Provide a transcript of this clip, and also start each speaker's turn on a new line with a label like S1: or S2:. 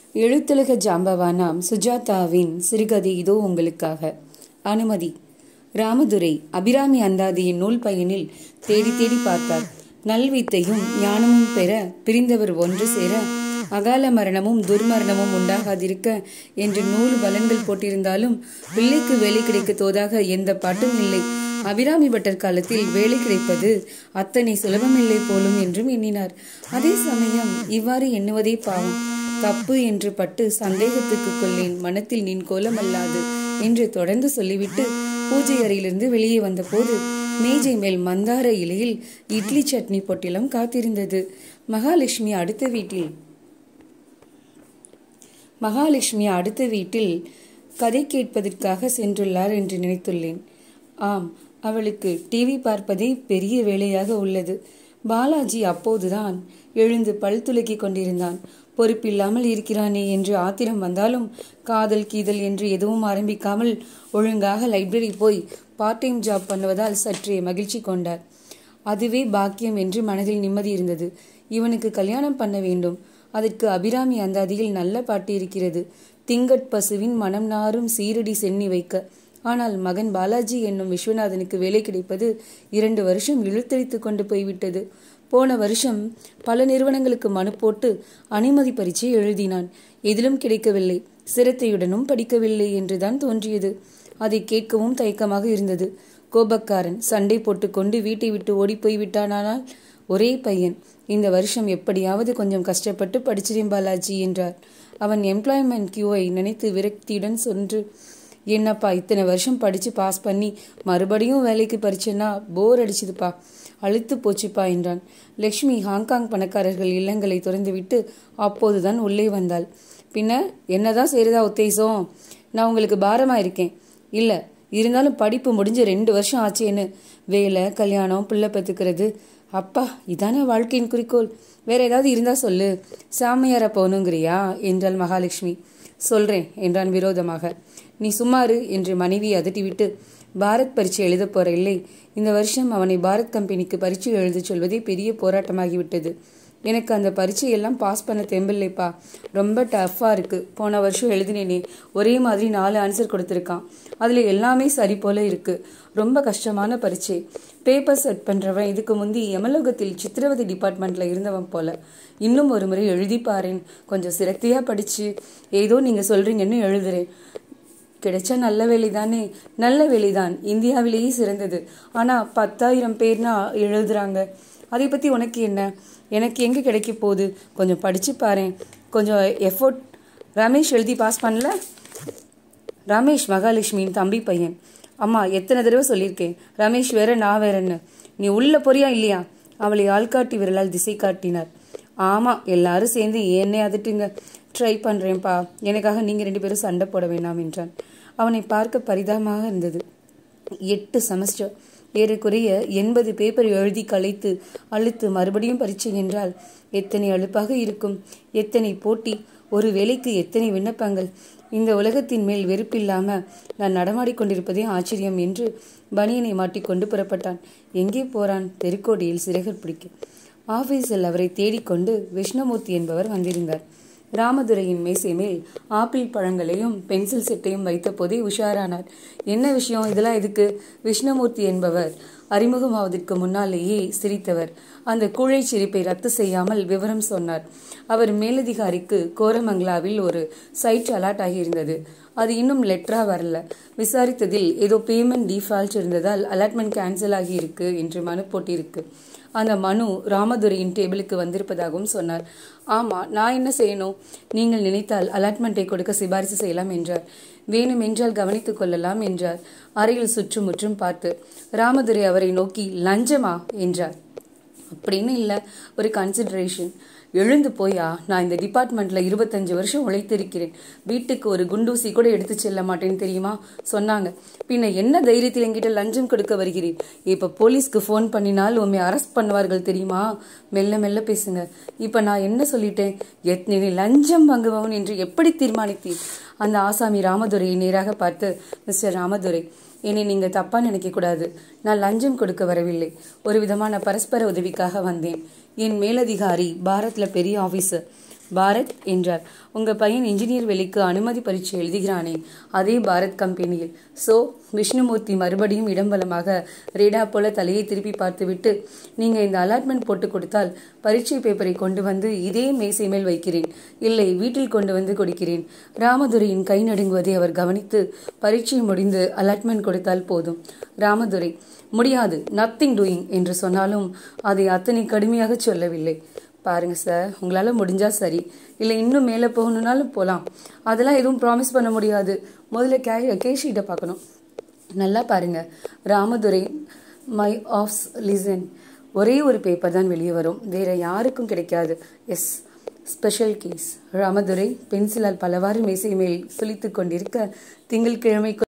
S1: எழுத்துலக ஜாம்பவானாம் சுஜாதாவின் சிறுகதை இதோ உங்களுக்காக அனுமதி ராமதுரை அபிராமி அந்தாதியின் நூல் பயனில் தேடி தேடி பார்த்தார் நல்வித்தையும் ஞானமும் பெற பிரிந்தவர் ஒன்று சேர அகால மரணமும் துர்மரணமும் உண்டாகாதிருக்க என்று நூறு பலன்கள் போட்டிருந்தாலும் பிள்ளைக்கு வேலை கிடைக்க தோதாக எந்த பாட்டும் இல்லை அபிராமி பட்டர் காலத்தில் வேலை கிடைப்பது அத்தனை சுலபமில்லை போலும் என்றும் எண்ணினார் அதே சமயம் இவ்வாறு எண்ணுவதே பாவம் தப்பு என்று பட்டு சந்தேகத்துக்கு கொள்ளேன் மனத்தில் நின் கோலம் அல்லாது என்று தொடர்ந்து சொல்லிவிட்டு பூஜை அறையிலிருந்து வெளியே வந்தபோது மேஜை மேல் மந்தார இலையில் இட்லி சட்னி பொட்டிலம் காத்திருந்தது மகாலட்சுமி அடுத்த வீட்டில் மகாலட்சுமி அடுத்த வீட்டில் கதை கேட்பதற்காக சென்றுள்ளார் என்று நினைத்துள்ளேன் ஆம் அவளுக்கு டிவி பார்ப்பதே பெரிய வேலையாக உள்ளது பாலாஜி அப்போதுதான் எழுந்து பல் துலக்கி கொண்டிருந்தான் பொறுப்பில்லாமல் இருக்கிறானே என்று ஆத்திரம் வந்தாலும் காதல் கீதல் என்று எதுவும் ஆரம்பிக்காமல் ஒழுங்காக லைப்ரரி போய் பார்ட் டைம் ஜாப் பண்ணுவதால் சற்றே மகிழ்ச்சி கொண்டார் அதுவே பாக்கியம் என்று மனதில் நிம்மதி இருந்தது இவனுக்கு கல்யாணம் பண்ண வேண்டும் அதற்கு அபிராமி அந்தாதியில் நல்ல பாட்டு இருக்கிறது திங்கட் பசுவின் மனம் நாரும் சீரடி சென்னி வைக்க ஆனால் மகன் பாலாஜி என்னும் விஸ்வநாதனுக்கு வேலை கிடைப்பது இரண்டு வருஷம் இழுத்தடித்து கொண்டு போய்விட்டது போன வருஷம் பல நிறுவனங்களுக்கு மனு போட்டு அனுமதி பரீட்சை எழுதினான் எதிலும் கிடைக்கவில்லை சிரத்தையுடனும் படிக்கவில்லை என்றுதான் தோன்றியது அதை கேட்கவும் தயக்கமாக இருந்தது கோபக்காரன் சண்டை போட்டுக்கொண்டு வீட்டை விட்டு ஓடி போய் விட்டானால் ஒரே பையன் இந்த வருஷம் எப்படியாவது கொஞ்சம் கஷ்டப்பட்டு படிச்சிரேன் பாலாஜி என்றார் அவன் எம்ப்ளாய்மெண்ட் கியூவை நினைத்து விரக்தியுடன் சென்று என்னப்பா இத்தனை வருஷம் படிச்சு பாஸ் பண்ணி மறுபடியும் வேலைக்கு பறிச்சேன்னா போர் அடிச்சுதுப்பா அழுத்து போச்சுப்பா என்றான் லக்ஷ்மி ஹாங்காங் பணக்காரர்கள் இல்லங்களை திறந்துவிட்டு அப்போதுதான் உள்ளே வந்தாள் பின்ன என்னதான் செய்யறதா உத்தேசம் நான் உங்களுக்கு பாரமா இருக்கேன் இல்ல இருந்தாலும் படிப்பு முடிஞ்சு ரெண்டு வருஷம் ஆச்சேன்னு வேலை கல்யாணம் பிள்ளை பெத்துக்கிறது அப்பா இதானே வாழ்க்கையின் குறிக்கோள் வேற ஏதாவது இருந்தா சொல்லு சாமியாரா போகணுங்கிறியா என்றாள் மகாலட்சுமி சொல்றேன் என்றான் விரோதமாக நீ சும்மாரு என்று மனைவி அதட்டிவிட்டு பாரத் பரீட்சை எழுத போற இல்லை இந்த வருஷம் அவனை பாரத் கம்பெனிக்கு பரீட்சை எழுத சொல்வதே பெரிய போராட்டமாகிவிட்டது எனக்கு அந்த பரீட்சையெல்லாம் பாஸ் பண்ண தெம்பில்லைப்பா ரொம்ப டஃப்பாக இருக்குது போன வருஷம் எழுதினேனே ஒரே மாதிரி நாலு ஆன்சர் கொடுத்துருக்கான் அதில் எல்லாமே சரி போல இருக்குது ரொம்ப கஷ்டமான பரீட்சை பேப்பர் செட் பண்ணுறவன் இதுக்கு முந்தி யமலோகத்தில் சித்திரவதை டிபார்ட்மெண்ட்டில் இருந்தவன் போல இன்னும் ஒரு முறை எழுதி பாருன் கொஞ்சம் சிரத்தையாக படித்து ஏதோ நீங்கள் சொல்கிறீங்கன்னு எழுதுறேன் கிடைச்சா நல்ல வேலை தானே நல்ல வேலைதான் இந்தியாவிலேயே சிறந்தது ஆனால் பத்தாயிரம் பேர்னா எழுதுறாங்க அதை பற்றி உனக்கு என்ன எனக்கு எங்கே கிடைக்க போகுது கொஞ்சம் படித்து பாரு கொஞ்சம் எஃபோர்ட் ரமேஷ் எழுதி பாஸ் பண்ணல ரமேஷ் மகாலட்சுமியின் தம்பி பையன் அம்மா எத்தனை தடவை சொல்லியிருக்கேன் ரமேஷ் வேற நான் வேறன்னு நீ உள்ள போறியா இல்லையா அவளை ஆள்காட்டி விரலால் திசை காட்டினார் ஆமாம் எல்லாரும் சேர்ந்து என்னை அதட்டுங்க ட்ரை பண்ணுறேன்ப்பா எனக்காக நீங்கள் ரெண்டு பேரும் சண்டை போட வேண்டாம் என்றான் அவனை பார்க்க பரிதாபமாக இருந்தது எட்டு செமஸ்டர் ஏறக்குறைய எண்பது பேப்பர் எழுதி கலைத்து அழுத்து மறுபடியும் பரீட்சை என்றால் எத்தனை அழுப்பாக இருக்கும் எத்தனை போட்டி ஒரு வேலைக்கு எத்தனை விண்ணப்பங்கள் இந்த உலகத்தின் மேல் வெறுப்பில்லாம நான் நடமாடிக்கொண்டிருப்பதே ஆச்சரியம் என்று பனியனை மாட்டிக்கொண்டு புறப்பட்டான் எங்கே போறான் தெருக்கோடியில் சிறகர் பிடிக்க ஆபீஸில் அவரை தேடிக்கொண்டு விஷ்ணுமூர்த்தி என்பவர் வந்திருந்தார் ராமதுரையின் மேசை மேல் ஆப்பிள் பழங்களையும் பென்சில் செட்டையும் வைத்த போதே உஷாரானார் என்ன விஷயம் இதெல்லாம் எதுக்கு விஷ்ணுமூர்த்தி என்பவர் அறிமுகமாவதற்கு முன்னாலேயே சிரித்தவர் அந்த கூழை சிரிப்பை ரத்து செய்யாமல் விவரம் சொன்னார் அவர் மேலதிகாரிக்கு கோரமங்கலாவில் ஒரு சைட் அலாட் ஆகியிருந்தது அது இன்னும் லெட்டரா வரல விசாரித்ததில் ஏதோ பேமெண்ட் டிஃபால்ட் இருந்ததால் அலாட்மெண்ட் கேன்சல் ஆகி இருக்கு என்று மனு போட்டிருக்கு அந்த மனு ராமதுரையின் டேபிளுக்கு வந்திருப்பதாகவும் சொன்னார் ஆமா நான் என்ன செய்யணும் நீங்கள் நினைத்தால் அலாட்மெண்ட்டை கொடுக்க சிபாரிசு செய்யலாம் என்றார் வேணும் என்றால் கவனித்துக் கொள்ளலாம் என்றார் அறையில் சுற்றுமுற்றும் பார்த்து ராமதுரை அவரை நோக்கி லஞ்சமா என்றார் அப்படின்னு இல்லை ஒரு கன்சிடரேஷன் எழுந்து போயா நான் இந்த டிபார்ட்மெண்ட்ல இருபத்தஞ்சு வருஷம் உழைத்திருக்கிறேன் வீட்டுக்கு ஒரு குண்டூசி கூட எடுத்து செல்ல மாட்டேன்னு தெரியுமா சொன்னாங்க பின்ன என்ன தைரியத்தில் என்கிட்ட லஞ்சம் கொடுக்க வருகிறேன் இப்ப போலீஸ்க்கு ஃபோன் பண்ணினால் உண்மை அரெஸ்ட் பண்ணுவார்கள் தெரியுமா மெல்ல மெல்ல பேசுங்க இப்ப நான் என்ன சொல்லிட்டேன் எத்தனை லஞ்சம் வாங்குபவன் என்று எப்படி தீர்மானித்தேன் அந்த ஆசாமி ராமதுரையை நேராக பார்த்து மிஸ்டர் ராமதுரை என்னை நீங்கள் தப்பாக நினைக்கக்கூடாது நான் லஞ்சம் கொடுக்க வரவில்லை ஒரு விதமான பரஸ்பர உதவிக்காக வந்தேன் என் மேலதிகாரி பாரத்ல பெரிய ஆபீசர் பாரத் என்றார் உங்க பையன் இன்ஜினியர் வேலைக்கு அனுமதி பரீட்சை எழுதுகிறானே அதே பாரத் கம்பெனியில் சோ விஷ்ணுமூர்த்தி மறுபடியும் இடம்பலமாக ரேடா போல தலையை திருப்பி பார்த்துவிட்டு நீங்க இந்த அலாட்மெண்ட் போட்டு கொடுத்தால் பரீட்சை பேப்பரை கொண்டு வந்து இதே மேசை மேல் வைக்கிறேன் இல்லை வீட்டில் கொண்டு வந்து கொடுக்கிறேன் ராமதுரையின் கை நடுங்குவதை அவர் கவனித்து பரீட்சை முடிந்து அலாட்மெண்ட் கொடுத்தால் போதும் ராமதுரை முடியாது நத்திங் டூயிங் என்று சொன்னாலும் அதை அத்தனை கடுமையாக சொல்லவில்லை பாருங்க சார் உங்களால் முடிஞ்சா சரி இல்லை இன்னும் மேலே போகணுன்னாலும் போகலாம் அதெல்லாம் எதுவும் ப்ராமிஸ் பண்ண முடியாது முதல்ல கே கேஷீட்டை பார்க்கணும் நல்லா பாருங்க ராமதுரை மை ஆஃப்ஸ் லிசன் ஒரே ஒரு பேப்பர் தான் வெளியே வரும் வேற யாருக்கும் கிடைக்காது எஸ் ஸ்பெஷல் கேஸ் ராமதுரை பென்சிலால் பலவாறு மேசை மேல் சுழித்து கொண்டிருக்க திங்கட்கிழமை